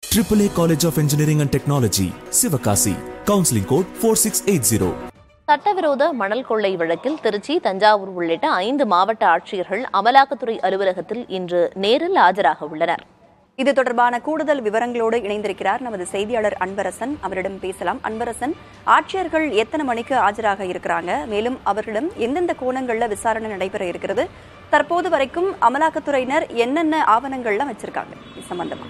AAA College of Engineering and Technology, Sivakasi. Counseling code 4680. சட்டவிரோத மணல் கொள்ளை வழக்கில் திருச்சி தஞ்சாவூர் உள்ளிட்ட ஐந்து மாவட்ட ஆட்சியர்கள் அமலாக்கத்துறை அலுவலகத்தில் இன்று நேரில் ஆஜராக உள்ளனர் இது தொடர்பான கூடுதல் விவரங்களோடு இணைந்திருக்கிறார் நமது செய்தியாளர் அன்பரசன் அவரிடம் பேசலாம் அன்பரசன் ஆட்சியர்கள் எத்தனை மணிக்கு ஆஜராக இருக்கிறாங்க மேலும் அவர்களிடம் எந்தெந்த கோணங்கள்ல விசாரணை நடைபெற இருக்கிறது தற்போது வரைக்கும் அமலாக்கத்துறையினர் என்னென்ன ஆவணங்கள்லாம் வச்சிருக்காங்க இது சம்பந்தமா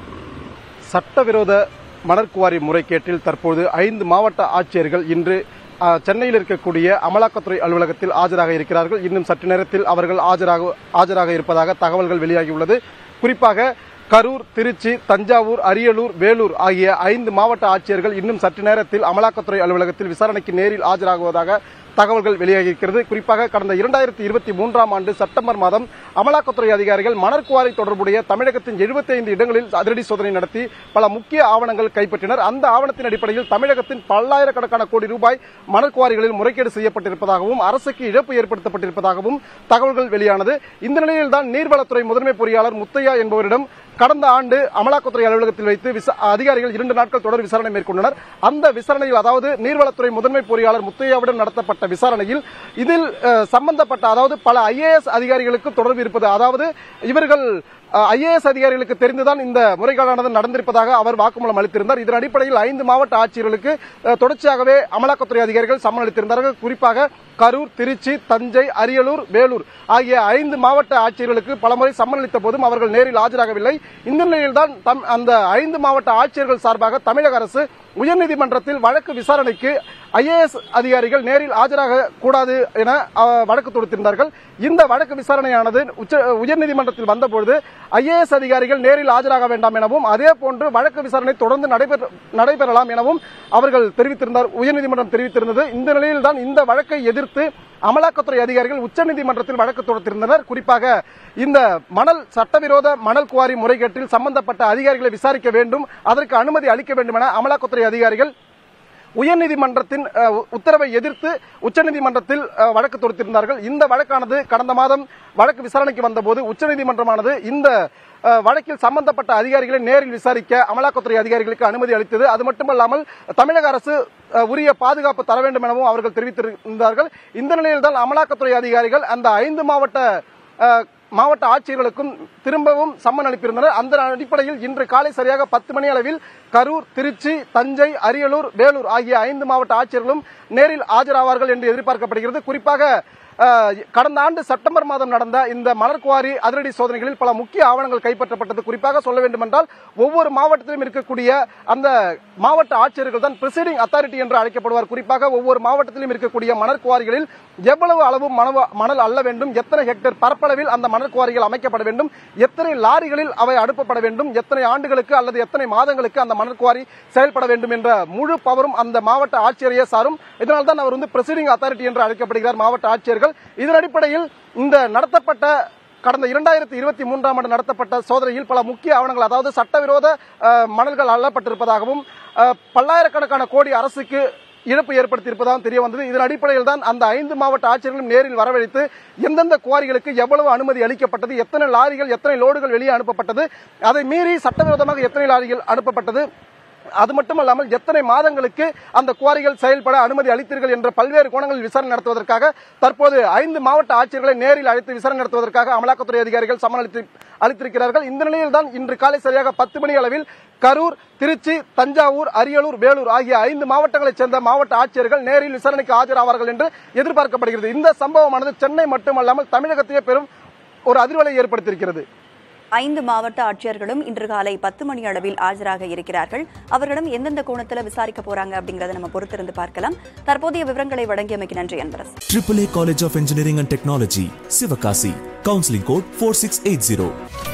சட்டவிரோத மணற்குவாரி முறைகேட்டில் தற்போது ஐந்து மாவட்ட ஆட்சியர்கள் இன்று அ, சென்னையில் இருக்கக்கூடிய அமலாக்கத்துறை அலுவலகத்தில் ஆஜராக இருக்கிறார்கள் இன்னும் சற்று நேரத்தில் அவர்கள் ஆஜராக ஆஜராக இருப்பதாக தகவல்கள் வெளியாகியுள்ளது குறிப்பாக கரூர் திருச்சி தஞ்சாவூர் அரியலூர் வேலூர் ஆகிய ஐந்து மாவட்ட ஆட்சியர்கள் இன்னும் சற்று நேரத்தில் அமலாக்கத்துறை அலுவலகத்தில் விசாரணைக்கு நேரில் ஆஜராகுவதாக தகவல்கள் வெளியாகியிருக்கிறது குறிப்பாக கடந்த இரண்டாயிரத்தி இருபத்தி மூன்றாம் ஆண்டு செப்டம்பர் மாதம் அமலாக்கத்துறை அதிகாரிகள் மணற்குவாரி தொடர்புடைய தமிழகத்தின் 75 இடங்களில் அதிரடி சோதனை நடத்தி பல முக்கிய ஆவணங்கள் கைப்பற்றினர் அந்த ஆவணத்தின் அடிப்படையில் தமிழகத்தின் பல்லாயிரக்கணக்கான கோடி ரூபாய் மணற்குவாரிகளில் முறைகேடு செய்யப்பட்டிருப்பதாகவும் அரசுக்கு இழப்பு ஏற்படுத்தப்பட்டிருப்பதாகவும் தகவல்கள் வெளியானது இந்த நிலையில்தான் நீர்வளத்துறை முதன்மை பொறியாளர் முத்தையா என்பவரிடம் கடந்த ஆண்டு அமலாக்கத்துறை அலுவலகத்தில் வைத்து விசா- அதிகாரிகள் இரண்டு நாட்கள் தொடர் விசாரணை மேற்கொண்டனர் அந்த விசாரணையில் அதாவது நீர்வளத்துறை முதன்மை பொறியாளர் முத்தையாவிடம் நடத்தப்பட்ட விசாரணையில் இதில் அஹ், சம்பந்தப்பட்ட அதாவது பல ஐஏஎஸ் அதிகாரிகளுக்கு தொடர்பு இருப்பது அதாவது இவர்கள் ஐஏஎஸ் அதிகாரிகளுக்கு தெரிந்துதான் இந்த முறைகேடானது நடந்திருப்பதாக அவர் வாக்குமூலம் அளித்திருந்தார் இதன் அடிப்படையில் ஐந்து மாவட்ட ஆட்சியர்களுக்கு அஹ், தொடர்ச்சியாகவே அமலாக்கத்துறை அதிகாரிகள் சம்மன் அளித்திருந்தார்கள் குறிப்பாக கரூர் திருச்சி தஞ்சை அரியலூர் வேலூர் ஆகிய ஐந்து மாவட்ட ஆட்சியர்களுக்கு பலமுறை சம்மன் அளித்த போதும் அவர்கள் நேரில் ஆஜராகவில்லை இந்த நிலையில்தான் தம்- அந்த ஐந்து மாவட்ட ஆட்சியர்கள் சார்பாக தமிழக அரசு உயர்நீதிமன்றத்தில் வழக்கு விசாரணைக்கு ஐஏஎஸ் அதிகாரிகள் நேரில் ஆஜராக கூடாது என அஹ், வழக்கு தொடுத்திருந்தார்கள் இந்த வழக்கு விசாரணையானது உச்ச உயர்நீதிமன்றத்தில் வந்தபொழுது ஐஏஎஸ் அதிகாரிகள் நேரில் ஆஜராக வேண்டாம் எனவும் அதே போன்று வழக்கு விசாரணை தொடர்ந்து நடைபெற நடைபெறலாம் எனவும் அவர்கள் தெரிவித்திருந்தார் உயர்நீதிமன்றம் தெரிவித்திருந்தது இந்த நிலையில்தான் இந்த வழக்கை எதிர்த்து அமலாக்கத்துறை அதிகாரிகள் உச்சநீதிமன்றத்தில் வழக்கு தொடுத்திருந்தனர் குறிப்பாக இந்த மணல் சட்டவிரோத மணல் குவாரி முறைகேட்டில் சம்பந்தப்பட்ட அதிகாரிகளை விசாரிக்க வேண்டும் அதற்கு அனுமதி அளிக்க வேண்டும் என அமலாக்கத்துறை அதிகாரிகள் உயர்நீதிமன்றத்தின் அஹ், உத்தரவை எதிர்த்து உச்சநீதிமன்றத்தில் அஹ், வழக்கு தொடுத்திருந்தார்கள் இந்த வழக்கானது கடந்த மாதம் வழக்கு விசாரணைக்கு வந்தபோது உச்சநீதிமன்றமானது இந்த அஹ், வழக்கில் சம்பந்தப்பட்ட அதிகாரிகளை நேரில் விசாரிக்க அமலாக்கத்துறை அதிகாரிகளுக்கு அனுமதி அளித்தது அது மட்டுமல்லாமல் தமிழக அரசு அஹ், உரிய பாதுகாப்பு தர வேண்டும் எனவும் அவர்கள் தெரிவித்திருந்தார்கள் இந்த நிலையில்தான் அமலாக்கத்துறை அதிகாரிகள் அந்த ஐந்து மாவட்ட அஹ், மாவட்ட ஆட்சியர்களுக்கும் திரும்பவும் சம்மன் அனுப்பியிருந்தனர் அந்த அடிப்படையில் இன்று காலை சரியாக பத்து மணி அளவில் கரூர் திருச்சி தஞ்சை அரியலூர் வேலூர் ஆகிய ஐந்து மாவட்ட ஆட்சியர்களும் நேரில் ஆஜராவார்கள் என்று எதிர்பார்க்கப்படுகிறது குறிப்பாக அஹ், கடந்த ஆண்டு செப்டம்பர் மாதம் நடந்த இந்த மலர்குவாரி அதிரடி சோதனைகளில் பல முக்கிய ஆவணங்கள் கைப்பற்றப்பட்டது குறிப்பாக சொல்ல வேண்டுமென்றால் ஒவ்வொரு மாவட்டத்திலும் இருக்கக்கூடிய அந்த மாவட்ட ஆட்சியர்கள் தான் பிரசிடிங் அத்தாரிட்டி என்று அழைக்கப்படுவார் குறிப்பாக ஒவ்வொரு மாவட்டத்திலும் இருக்கக்கூடிய மணற்குவாரிகளில் எவ்வளவு அளவு மணவ- மணல் அள்ள வேண்டும் எத்தனை ஹெக்டேர் பரப்பளவில் அந்த மணற்குவாரிகள் அமைக்கப்பட வேண்டும் எத்தனை லாரிகளில் அவை அனுப்பப்பட வேண்டும் எத்தனை ஆண்டுகளுக்கு அல்லது எத்தனை மாதங்களுக்கு அந்த மணற்குவாரி செயல்பட வேண்டும் என்ற முழு பவரும் அந்த மாவட்ட ஆட்சியரையே சாரும் இதனால் தான் அவர் வந்து பிரசிடிங் அத்தாரிட்டி என்று அழைக்கப்படுகிறார் மாவட்ட ஆட்சியர்கள் இதன் அடிப்படையில் இந்த நடத்தப்பட்ட கடந்த இரண்டாயிரத்தி இருபத்தி மூன்றாம் ஆண்டு நடத்தப்பட்ட சோதனையில் பல முக்கிய ஆவணங்கள் அதாவது சட்டவிரோத அஹ், மணல்கள் அள்ளப்பட்டிருப்பதாகவும் அஹ், பல்லாயிரக்கணக்கான கோடி அரசுக்கு இழப்பு ஏற்படுத்தியிருப்பதாகவும் தெரிய வந்தது இதன் அடிப்படையில் தான் அந்த ஐந்து மாவட்ட ஆட்சியர்களும் நேரில் வரவழைத்து எந்தெந்த குவாரிகளுக்கு எவ்வளவு அனுமதி அளிக்கப்பட்டது எத்தனை லாரிகள் எத்தனை லோடுகள் வெளியே அனுப்பப்பட்டது அதை மீறி சட்டவிரோதமாக எத்தனை லாரிகள் அனுப்பப்பட்டது அது மட்டுமல்லாமல் எத்தனை மாதங்களுக்கு அந்த குவாரிகள் செயல்பட அனுமதி அளித்தீர்கள் என்ற பல்வேறு கோணங்களில் விசாரணை நடத்துவதற்காக தற்போது ஐந்து மாவட்ட ஆட்சியர்களை நேரில் அழைத்து விசாரணை நடத்துவதற்காக அமலாக்கத்துறை அதிகாரிகள் சம்மன் அளித்து அளித்திருக்கிறார்கள் இந்த நிலையில் தான் இன்று காலை சரியாக பத்து மணி அளவில் கரூர் திருச்சி தஞ்சாவூர் அரியலூர் வேலூர் ஆகிய ஐந்து மாவட்டங்களைச் சேர்ந்த மாவட்ட ஆட்சியர்கள் நேரில் விசாரணைக்கு ஆஜராவார்கள் என்று எதிர்பார்க்கப்படுகிறது இந்த சம்பவமானது சென்னை மட்டுமல்லாமல் தமிழகத்தையே பெரும் ஒரு அதிர்வலை ஏற்படுத்தியிருக்கிறது ஐந்து மாவட்ட ஆட்சியர்களும் இன்று காலை பத்து மணி அளவில் ஆஜராக இருக்கிறார்கள் அவர்களிடம் எந்தெந்த கோணத்துல விசாரிக்க போறாங்க அப்படிங்கறத நம்ம பொறுத்திருந்து பார்க்கலாம் தற்போதைய விவரங்களை வழங்கியமைக்கு நன்றி Anbarasan AAA College of Engineering and Technology, Sivakasi. Counseling code 4680.